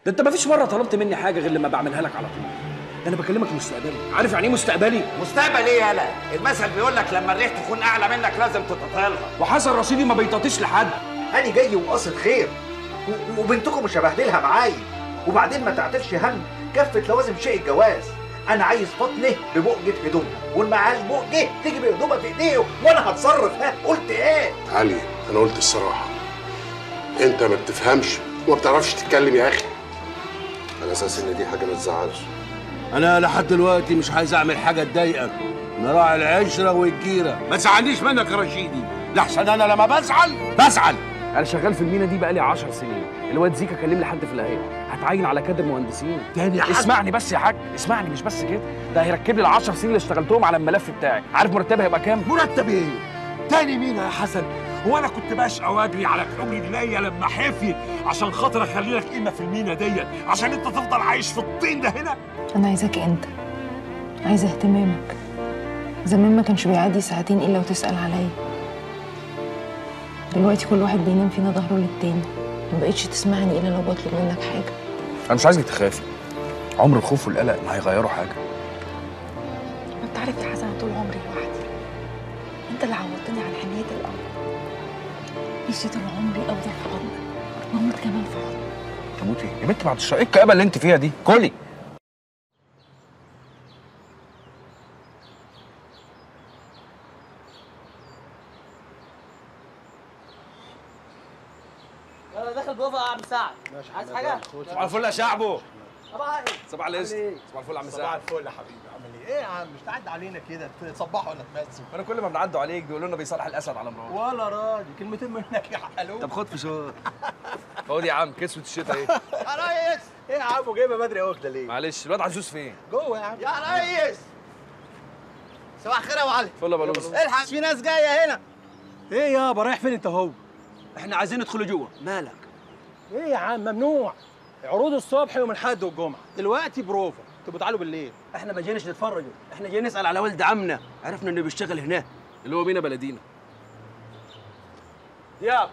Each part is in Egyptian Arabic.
ده انت مفيش مره طلبت مني حاجه غير لما بعملها لك على طول ده انا بكلمك مستقبلي عارف يعني ايه مستقبلي مستقبل ايه يالا المثل بيقول لك لما الريح تكون اعلى منك لازم تتطالها وحسن رصيدي ما بيطاطيش لحد انا جاي وقاصد خير و- وبنتكم مش هبهدلها معايا وبعدين ما تعتلش هم كفة لوازم شيء الجواز انا عايز فطنه ببقجة هدومها واللي معهاش بقجة تيجي بهدومها في ايديه وانا هتصرف ها قلت ايه علي انا قلت الصراحه انت ما بتفهمش وما بتعرفش تتكلم يا اخي على اساس ان دي حاجه ما تزعلش انا لحد دلوقتي مش عايز اعمل حاجه تضايقك نراعي العشره والجيره ما تزعلنيش منك يا رشيدي لحسن انا لما بزعل بزعل انا شغال في المينا دي بقالي 10 سنين الواد زيكا كلم لي حد في الهيئه هتعين على كادر مهندسين تاني حد اسمعني بس يا حاج اسمعني مش بس كده ده هيركب لي ال 10 سنين اللي اشتغلتهم على الملف بتاعي عارف مرتبي هيبقى كام مرتب ايه تاني مين يا حسن هو انا كنت بشقى واجري على كحول رجليا لما حافي عشان خاطر اخلي لك قيمه في المينا ديت عشان انت تفضل عايش في الطين ده هنا أنا عايزاك أنت عايزة اهتمامك زمان ما كانش بيعدي ساعتين إلا وتسأل عليا دلوقتي كل واحد بينام فينا ظهره للتاني ما بقتش تسمعني إلا لو بطلب منك حاجة انا مش عايزك تخافي عمر الخوف والقلق ما هيغيروا حاجه ما أنت عارف يا حسن أنا طول عمري لوحدي أنت اللي عودتني على حنية الأرض نفسي طول عمري أفضل في حضنك وأموت كمان في حضنك تموتي يا بنت بعد الشر ايه الكآبه اللي انت فيها دي كلي انا داخل جوه يا عم سعد عايز حاجه صباح الفل يا شعبو طبعا صباح القشطه صباح الفل يا عم صباح سعد الفل يا حبيبي عامل ايه؟ ايه يا عم مش تعدي علينا كده تصبحوا ولا تمسوا؟ انا كل ما بنعدوا عليك بيقولوا لنا بيصالح الاسد على مراته ولا راضي كلمتين منك يحقلوك طب خد فشار خد يا عم كسوة الشتا ايه يا ريس ايه يا عم جايبه بدري قوي كده ليه؟ معلش الواد عزوز فين جوه يا عم يا ريس صباح الخير يا ابو علي فل يا بلوز الحق في ناس جايه هنا ايه يابا رايح فين انت هو؟ احنا عايزين ندخل جوه مالك ايه يا عم ممنوع عروض الصبح يوم الاحد والجمعه دلوقتي بروفا تبقوا تعالوا بالليل احنا ما جيناش نتفرج احنا جايين نسال على ولد عمنا عرفنا انه بيشتغل هناك اللي هو مينا بلدينا دياب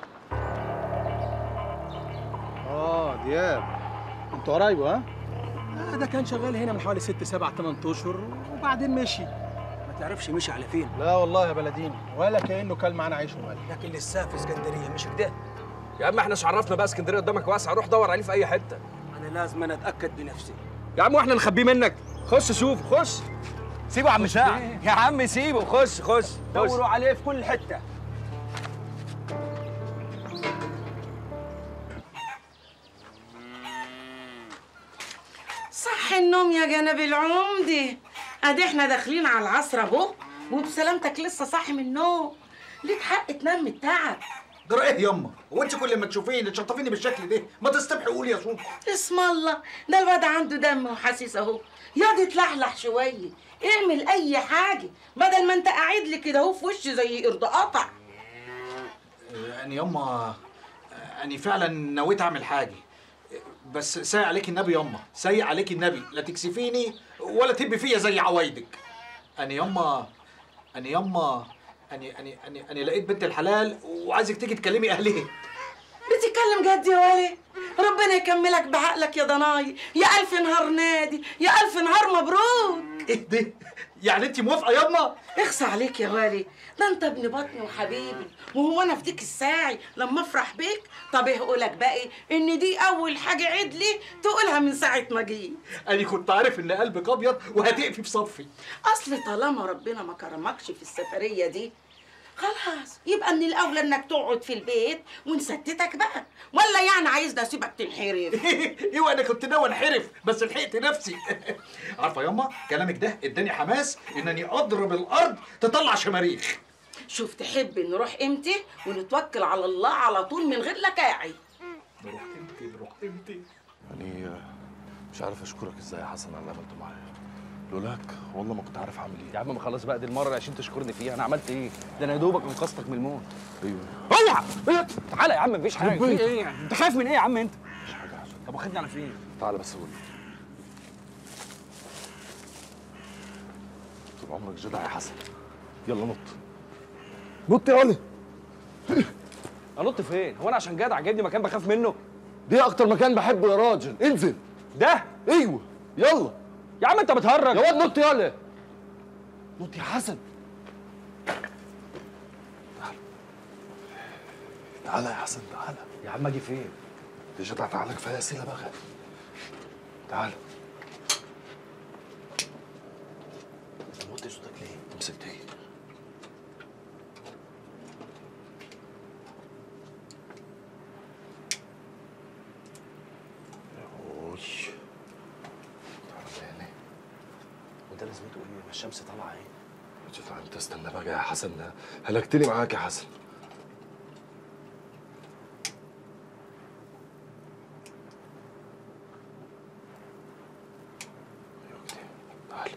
اه دياب انتوا قرايبه ها؟ آه ده كان شغال هنا من حوالي ست سبع ثمان اشهر وبعدين مشي ما تعرفش مشي على فين لا والله يا بلديني ولا كانه كل معانا عيش وملح لكن لسه في اسكندريه مش كده يا عم احنا مش عرفنا بقى اسكندريه قدامك واسعه روح دور عليه في اي حته انا لازم أنا اتاكد بنفسي يا عم واحنا نخبيه منك خش شوف خش سيبه يا عم سعد يا عم سيبه خش خش دوروا عليه في كل حته صح النوم يا جنب العمدة ادي احنا داخلين على العصر اهو وبسلامتك لسه صاحي من النوم ليك حق تنام من التعب جرى ايه يما هو انت كل ما تشوفيني تشطفيني بالشكل ده ما تستبحي قولي يا سوق اسم الله ده الواد عنده دم وحاسس اهو ياض يتلحلح شويه اعمل اي حاجه بدل ما انت قاعد لي كده اهو في وشي زي قرد قطع يعني يما أنا فعلا نويت أعمل حاجة بس سايق عليك النبي يما سايق عليك النبي لا تكسفيني ولا تبي فيا زي عوايدك أنا يما أنا يما أنا أنا أنا أنا لقيت بنت الحلال وعايزك تيجي تكلمي أهلها بتتكلم جد يا ولي ربنا يكملك بعقلك يا ضناي يا الف نهار نادي يا الف نهار مبروك إيه ده؟ يعني أنت موافقة يما؟ اخصى عليك يا والي ده انت ابن بطني وحبيبي وهو انا في ديك الساعي لما افرح بيك طب ايه اقولك بقى إيه؟ ان دي اول حاجه عيد لي تقولها من ساعه ما جيت أنا كنت عارف إن قلبك أبيض وهتقفي في صفي اصل طالما ربنا ما كرمكش في السفريه دي خلاص يبقى من الاولى انك تقعد في البيت ونستتك بقى ولا يعني عايزني اسيبك تنحرف ايوه انا كنت ناوي انحرف بس لحقت نفسي عارفه ياما كلامك ده اداني حماس انني اضرب الارض تطلع شماريخ شوف تحب نروح امتى ونتوكل على الله على طول من غير لكاعي نروح امتى نروح امتى يعني آه، مش عارف اشكرك ازاي يا حسن على اللي عملته معايا لولاك والله ما كنت عارف اعمل يا ايه عم ما خلاص بقى دي المره اللي عشان تشكرني فيها انا عملت ايه ده انا يا دوبك انقذتك من الموت ايوه اوعى إيه؟ تعالى يا عم مفيش حاجه في ايه انت خايف من ايه يا عم انت مش حاجه يا حسن طب واخدني على فين تعالى بس قول طول عمرك جدع يا حسن يلا نط نط يا ولد انط فين هو انا عشان جدع جايبني مكان بخاف منه دي اكتر مكان بحبه يا راجل انزل ده ايوه يلا يا عم انت بتهرج يا واد نط يلا نط يا حسن تعالى يا حسن تعالى يا عم اجي فين يا جدع تعالى كفايه اسئله بقى تعالى انت موطي صوتك ليه امسك دي اوي تعالى هنا وده لازمته ايه ما الشمس طالعه اهي يا جدع انت استنى بقى يا حسن هلكتني معاك يا حسن تعال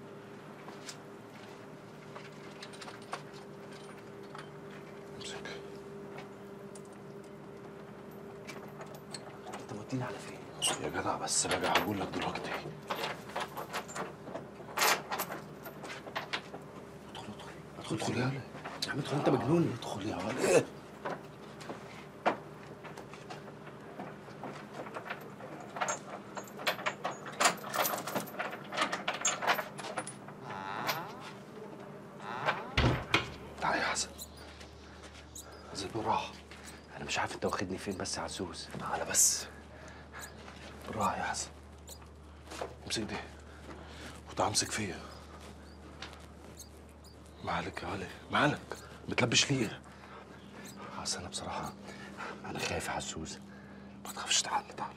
امسك انت موديني على فين يا جدع بس بقى هقول لك دلوقتي ادخل ادخل ادخل يا ولد يا عم ادخل انت مجنون ادخل يا ولد تعال يا حسن انزل بالراحه انا مش عارف انت واخدني فين بس يا عزوز تعالى بس بالراحه يا حسن امسك دي وتعال امسك فيا مالك يا ولد مالك بتلبش ليه اصل انا بصراحه انا خايف يا عزوز ما تخافش تعال تعال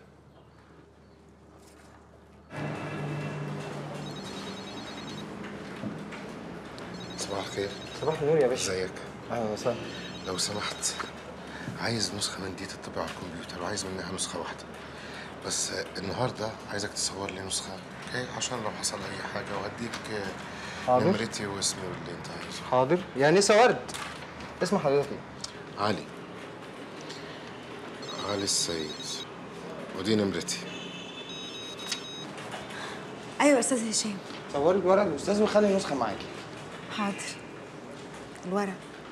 صباح الخير صباح النور يا باشا ازيك اهلا وسهلا لو سمحت عايز نسخة من دي تطبع على الكمبيوتر وعايز منها نسخة واحدة بس النهاردة عايزك تصور لي نسخة اوكي عشان لو حصل أي حاجة وهديك حاضر. نمرتي واسمي واللي أنت عايزه حاضر يا نسا ورد اسم حضرتك ايه؟ علي علي السيد ودي نمرتي ايوه استاذ هشام صوري الورق الاستاذ وخلي نسخه معاكي حاضر الورق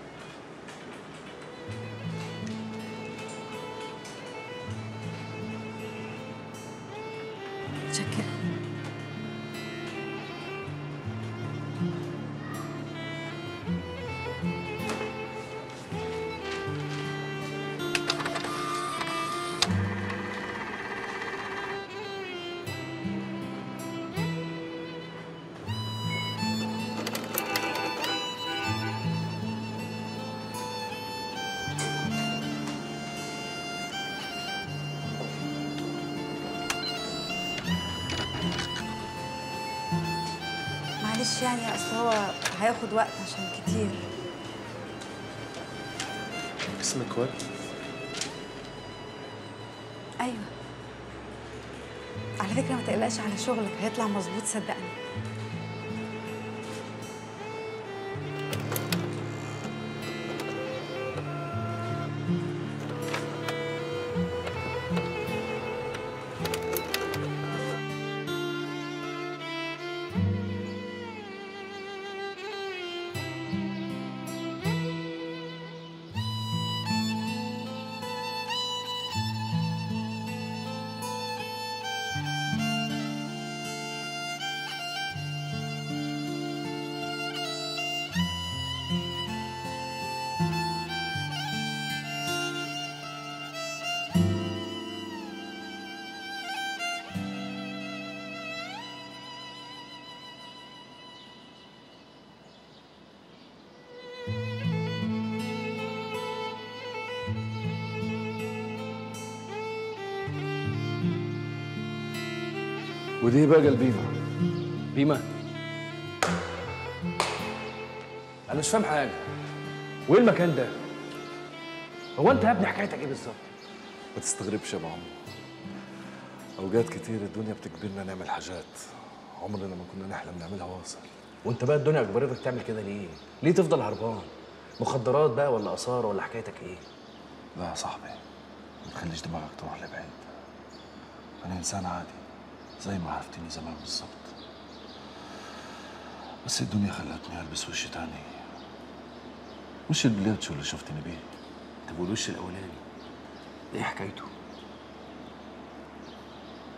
متشكرة معلش يعني اصل هو هياخد وقت عشان كتير اسمك ورد ايوه على فكرة ما تقلقش على شغلك هيطلع مظبوط صدقني ودي بقى البيمه بيما انا مش فاهم حاجه وايه المكان ده هو انت يا ابني حكايتك ايه بالظبط ما تستغربش يا ابو عمرو اوقات كتير الدنيا بتجبرنا نعمل حاجات عمرنا ما كنا نحلم نعملها واصل وانت بقى الدنيا اجبرتك تعمل كده ليه ليه تفضل هربان مخدرات بقى ولا اثار ولا حكايتك ايه لا يا صاحبي ما تخليش دماغك تروح لبعيد انا انسان عادي زي ما عرفتني زمان بالظبط بس الدنيا خلتني البس وش تاني وش البليتشو اللي شفتني بيه طب والوش الاولاني ايه حكايته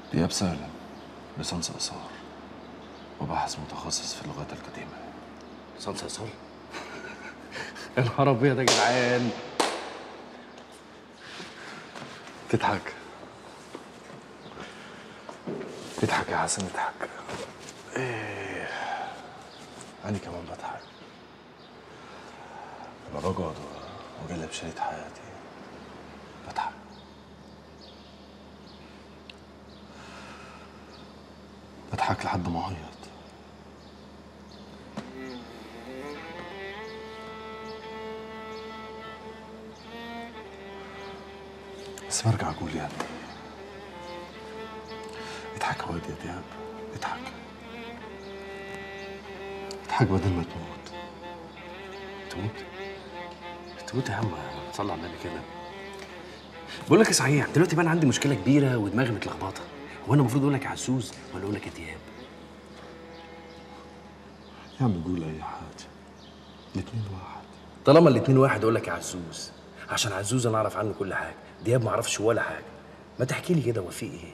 دياب سالم ليسانس آثار وباحث متخصص في اللغات القديمة ليسانس آثار؟ يا نهار أبيض يا جدعان تضحك اضحك يا حسن اضحك ايه أنا كمان بضحك لما بقعد وأقلب شريط حياتي بضحك بضحك لحد ما أعيط بس برجع أقول يعني اضحك يا واد يا دياب اضحك اضحك بدل ما تموت تموت تموت يا عم صلي على النبي كده بقول لك إيه صحيح دلوقتي بقى انا عندي مشكله كبيره ودماغي متلخبطه هو انا المفروض اقول لك يا عزوز ولا اقول لك يا دياب يا عم قول أي حاجة الاتنين واحد طالما الاتنين واحد اقول لك يا عزوز عشان عزوز انا اعرف عنه كل حاجه دياب ما اعرفش ولا حاجه ما تحكي لي كده هو في ايه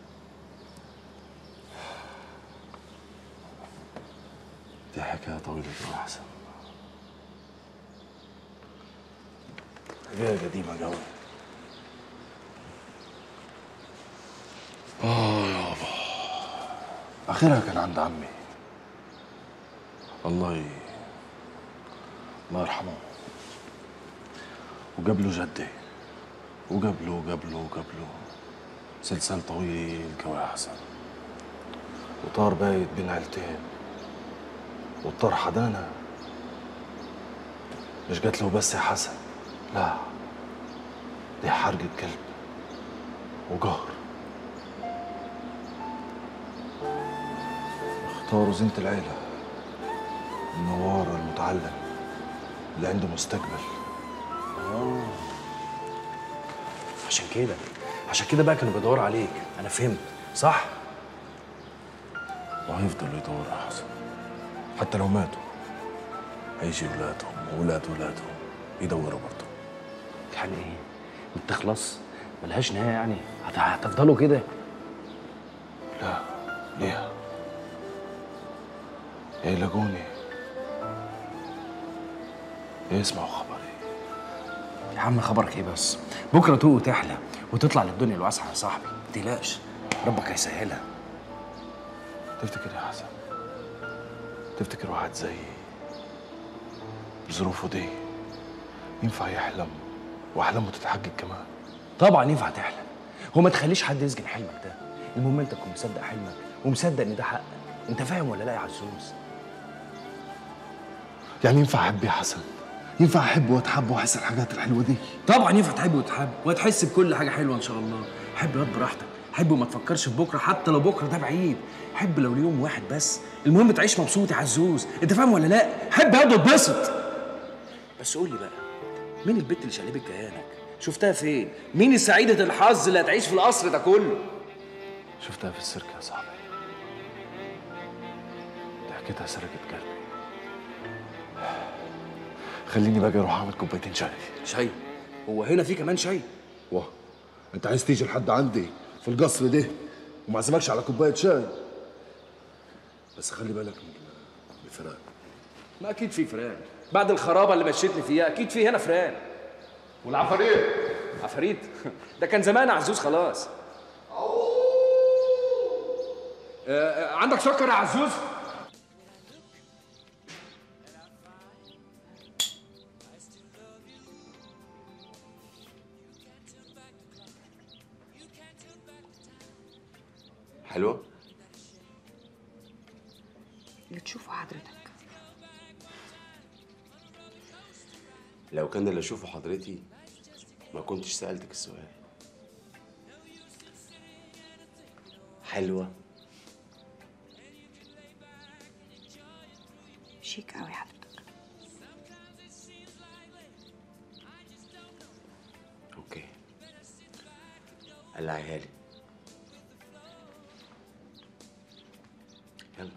دي حكاية طويلة يا حسن حكاية قديمة قوي آه يابا آخرها كان عند عمي الله ي... الله يرحمه وقبله جدي وقبله وقبله وقبله سلسال طويل قوي يا حسن وطار بايت بين عيلتين والطار حدانا مش جات له بس يا حسن لا دي حرقة كلب وقهر اختاروا زينة العيلة النوارة المتعلم اللي عنده مستقبل اه عشان كده عشان كده بقى كانوا بيدوروا عليك انا فهمت صح وهيفضلوا يدوروا يا حسن حتى لو ماتوا هيجي ولادهم وولاد ولادهم يدوروا برضه يعني ايه ما بتخلص ملهاش نهايه يعني هت- هتفضلوا كده لا ليه يا يلاقوني يا يسمعوا خبري يا عم خبرك ايه بس بكره تقوم وتحلى وتطلع للدنيا الواسعه يا صاحبي ما تقلقش ربك هيسهلها تفتكر يا حسن تفتكر واحد زيي بظروفه دي ينفع يحلم واحلامه تتحقق كمان طبعا ينفع تحلم هو ما تخليش حد يسجن حلمك ده المهم انت تكون مصدق حلمك ومصدق ان ده حقك انت فاهم ولا لا يا عزوز يعني ينفع احب يا حسن ينفع احب واتحب واحس الحاجات الحلوه دي طبعا ينفع تحب وتحب وهتحس بكل حاجه حلوه ان شاء الله حب ياض براحتك حب وما تفكرش في بكره حتى لو بكره ده بعيد حب لو ليوم واحد بس المهم تعيش مبسوط يا عزوز انت فاهم ولا لا حب ياض واتبسط بس قول لي بقى مين البت اللي شقلبت كيانك شفتها فين مين السعيده الحظ اللي هتعيش في القصر ده كله شفتها في السيرك يا صاحبي ضحكتها سرقت قلبي خليني بقى اروح اعمل كوبايتين شاي شاي هو هنا في كمان شاي واه انت عايز تيجي لحد عندي في القصر ده وما عزمكش على كوبايه شاي بس خلي بالك من من الفراق ما اكيد في فران بعد الخرابه اللي مشيتني فيها اكيد في هنا فران والعفاريت عفاريت ده كان زمان عزوز خلاص آه، آه، عندك سكر يا عزوز حلوة؟ اللي تشوفه حضرتك لو كان اللي اشوفه حضرتي ما كنتش سألتك السؤال حلوة شيك قوي حضرتك اوكي قلعيها لي يلا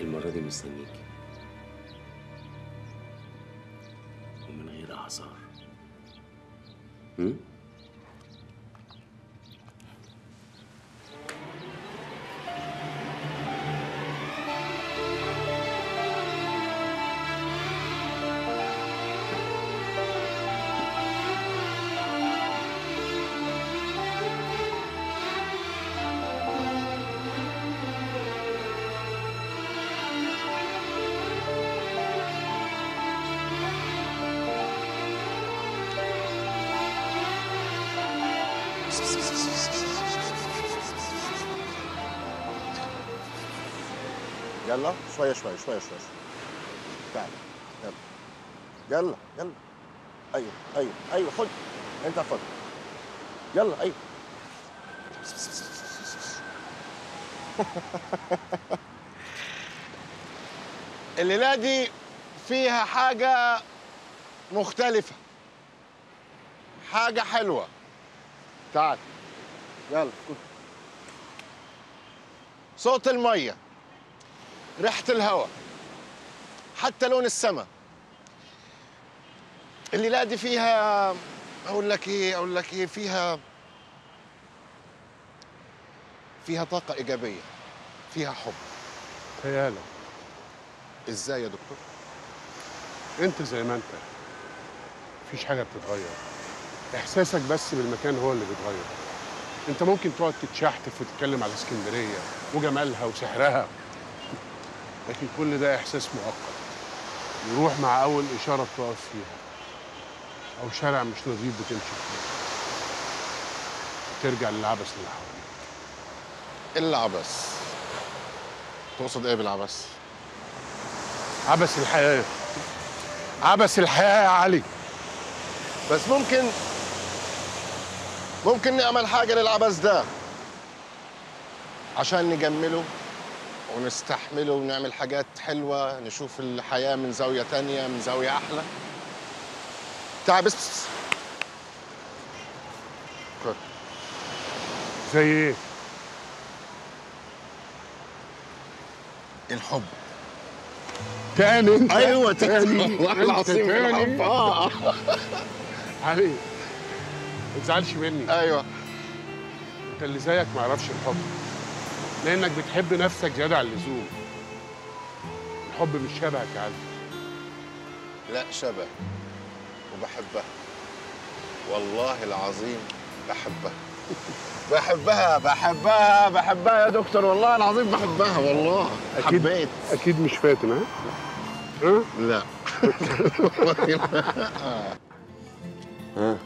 المرة دي مستنيكي ومن غير أعذار هم؟ يلا شويه شويه شويه شويه تعال يلا يلا يلا ايوه ايوه ايوه خد انت خد يلا ايوه الليله دي فيها حاجه مختلفه حاجه حلوه تعال يلا صوت الميه ريحة الهواء حتى لون السماء الليلة دي فيها أقول لك إيه أقول لك إيه فيها فيها طاقة إيجابية فيها حب خيالك إزاي يا دكتور؟ انت زي ما انت مفيش حاجه بتتغير احساسك بس بالمكان هو اللي بيتغير انت ممكن تقعد تتشحتف وتتكلم على اسكندريه وجمالها وسحرها لكن كل ده احساس مؤقت يروح مع اول اشاره بتقف فيها او شارع مش نظيف بتمشي فيه ترجع للعبث اللي حواليك العبث تقصد إيه بالعبث؟ عبث الحياه عبث الحياه يا علي بس ممكن ممكن نعمل حاجة للعبث ده عشان نجمله ونستحمله ونعمل حاجات حلوة نشوف الحياة من زاوية تانية من زاوية أحلى تعال بس بس, بس. خد. زي ايه الحب تاني انت أيوة تاني والله انت العظيم تاني. الحب آه علي ما تزعلش مني ايوه انت اللي زيك ما يعرفش الحب لانك بتحب نفسك زياده عن اللزوم الحب مش شبهك يا علي لا شبه وبحبها والله العظيم بحبها بحبها بحبها بحبها يا دكتور والله العظيم بحبها والله اكيد حبيت اكيد مش فاتن ها ها لا ها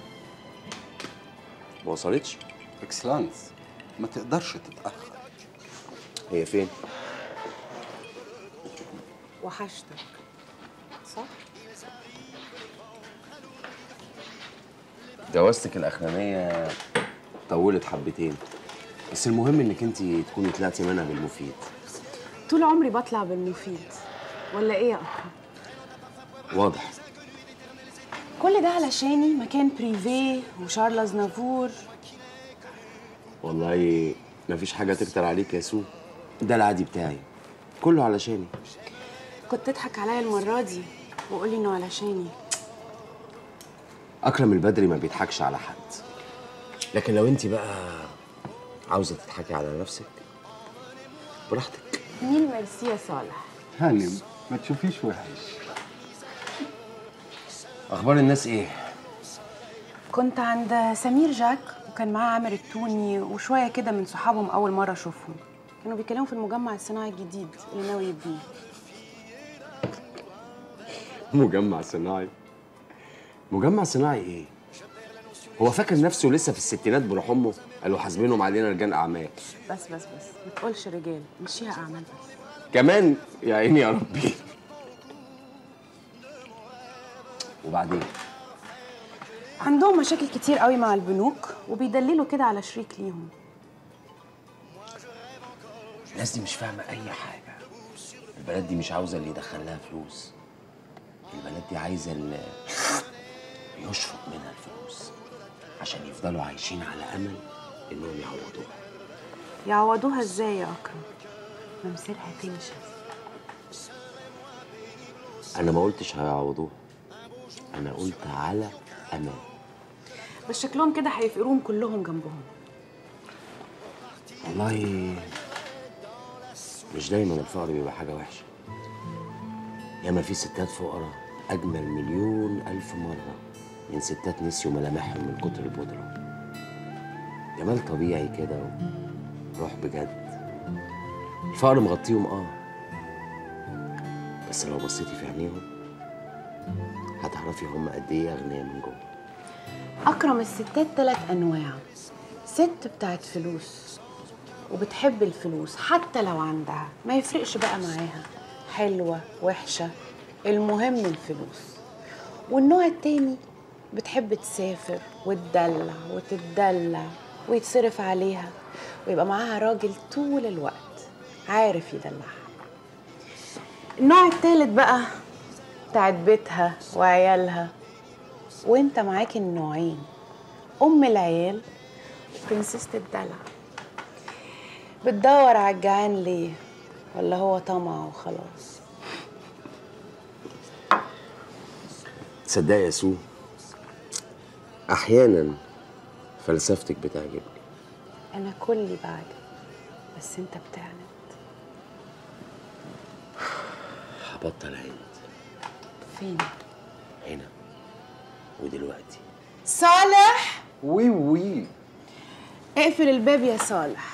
ما وصلتش اكسلانس ما تقدرش تتاخر هي فين وحشتك صح؟ جوازتك الاخرانيه طولت حبتين بس المهم انك انت تكوني طلعتي منها بالمفيد طول عمري بطلع بالمفيد ولا ايه يا اكرم؟ واضح كل ده علشاني مكان بريفيه وشارلز نافور والله مفيش حاجه تكتر عليك يا سو ده العادي بتاعي كله علشاني كنت تضحك عليا المرة دي وقولي انه علشاني اكرم البدري ما بيضحكش على حد لكن لو انت بقى عاوزه تضحكي على نفسك براحتك مين ميرسي يا صالح هانم ما تشوفيش وحش اخبار الناس ايه كنت عند سمير جاك وكان معاه عامر التوني وشوية كده من صحابهم أول مرة أشوفهم كانوا بيتكلموا في المجمع الصناعي الجديد اللي ناوي يبنيه مجمع صناعي مجمع صناعي ايه هو فاكر نفسه لسه في الستينات بروح امه قالوا حاسبينهم علينا رجال اعمال بس بس بس ما تقولش رجال مشيها أعمال بس كمان يا عيني يا ربي وبعدين عندهم مشاكل كتير قوي مع البنوك وبيدللوا كده على شريك ليهم الناس دي مش فاهمه اي حاجه البلد دي مش عاوزه اللي يدخل لها فلوس البلد دي عايزه اللي يشفط منها الفلوس عشان يفضلوا عايشين على امل انهم يعوضوها يعوضوها ازاي يا أكرم؟ ممثلها تنشف انا ما قلتش هيعوضوه انا قلت على امان بس شكلهم كده هيفقروهم كلهم جنبهم والله مش دايما الفقر بيبقى حاجة وحشة ياما في ستات فقراء أجمل مليون ألف مرة من ستات نسيوا ملامحهم من كتر البودرة جمال طبيعي كده وروح بجد الفقر مغطيهم اه بس لو بصيتي في عينيهم هتعرفي هم قد ايه أغنياء من جوه أكرم الستات تلات أنواع ست بتاعت فلوس وبتحب الفلوس حتى لو عندها ما يفرقش بقى معاها حلوة وحشة المهم الفلوس والنوع التاني بتحب تسافر وتدلع وتتدلع ويتصرف عليها ويبقى معاها راجل طول الوقت عارف يدلعها النوع التالت بقى بتاعت بيتها وعيالها وانت معاك النوعين ام العيال وبرنسسة الدلع بتدور على الجعان ليه ولا هو طمع وخلاص تصدقي يا سو أحيانا فلسفتك بتعجبني انا كلي بعجب بس انت بتعند هبطل عند فين هنا ودلوقتي صالح وي وي اقفل الباب يا صالح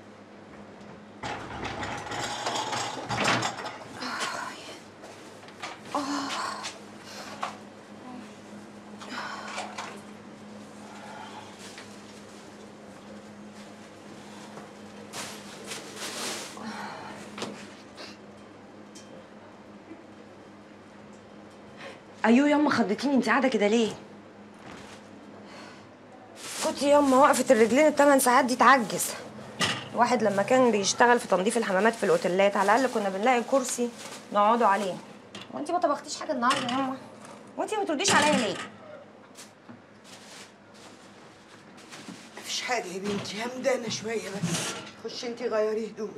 ايوه ياما خضتيني انت قاعده كده ليه كنت ياما وقفه الرجلين الثمان ساعات دي تعجز الواحد لما كان بيشتغل في تنظيف الحمامات في الاوتيلات على الاقل كنا بنلاقي كرسي نقعدوا عليه وانت ما طبختيش حاجه النهارده ياما وانت ما بترديش عليا ليه مفيش حاجة يا بنتي همدانة شوية بس خشي انتي غيري هدومك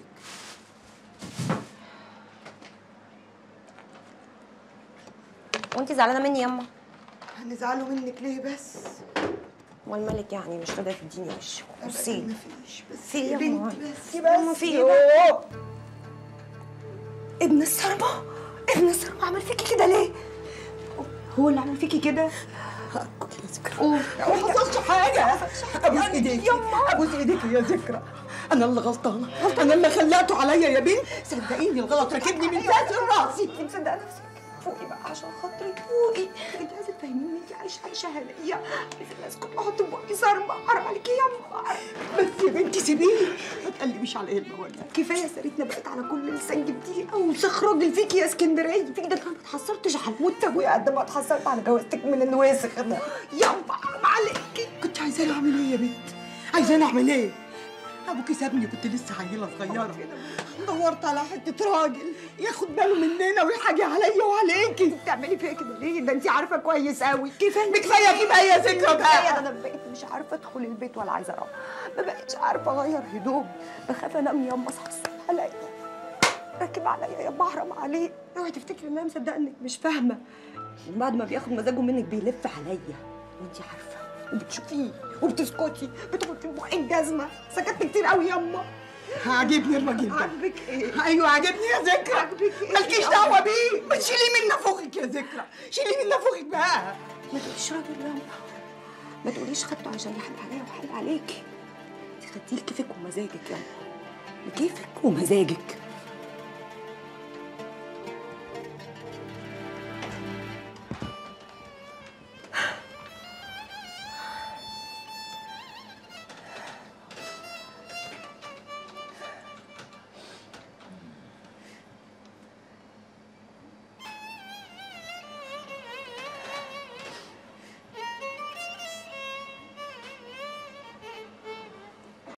وانت زعلانه مني ياما هنزعلوا منك ليه بس امال مالك يعني مش راضيه تديني وش بصي مفيش بس في يا ياما بنتي بس في ياما بس في يا ايه بابا. بقى ابن الصرمه ابن الصرمه عمل فيكي كده ليه هو اللي عمل فيكي كده ما حصلش حاجة ابوس ايديكي ابوس ايديكي يا ذكرى انا اللي غلطانة انا اللي خلقته عليا يا بنت صدقيني الغلط راكبني من فاس راسي انت مصدقه نفسك فوقي بقى عشان خاطري فوقي انت عايزه تفهميني ان انت عايشه عيشه هنيه عايزه الناس كلها احط بقي صرمه حرام عليكي يا يما بس يا بنتي سيبيني ما تقلبيش على قلبي ولا كفايه سيرتنا بقت على كل لسان جبتيلي اوسخ راجل فيكي يا اسكندريه فيك ده انا ما اتحسرتش على موت ابويا قد ما اتحسرت على جوازتك من الواسخ ده يما حرام عليكي كنت عايزاني اعمل ايه يا بنت عايزاني اعمل ايه ابوكي سابني كنت لسه عيله صغيره دورت على حته راجل ياخد باله مننا ويحاجي عليا وعليكي بتعملي فيا كده ليه ده انت عارفه كويس قوي كفايه بكفايه كده يا ذكرى كفايه بقى ده انا بقيت مش عارفه ادخل البيت ولا عايزه اروح ما بقتش عارفه اغير هدوم بخاف انام ياما اصحى الصبح الاقي راكب عليا يا بحرم عليه اوعي تفتكري ان انا مصدقه انك مش فاهمه من بعد ما بياخد مزاجه منك بيلف عليا وانت عارفه وبتشوفيه وبتسكتي بتحطي في بقك جزمه سكت كتير قوي ياما عاجبني الراجل ده عاجبك ايه؟ ايوه عاجبني يا ذكرى عاجبك ايه؟ مالكيش دعوه بيه ما تشيليه من نافوخك يا ذكرى شيليه من نافوخك بقى ما تقوليش راجل ياما ما تقوليش خدته عشان يحل عليا ويحل عليكي انت خدتيه لكيفك ومزاجك ياما لكيفك ومزاجك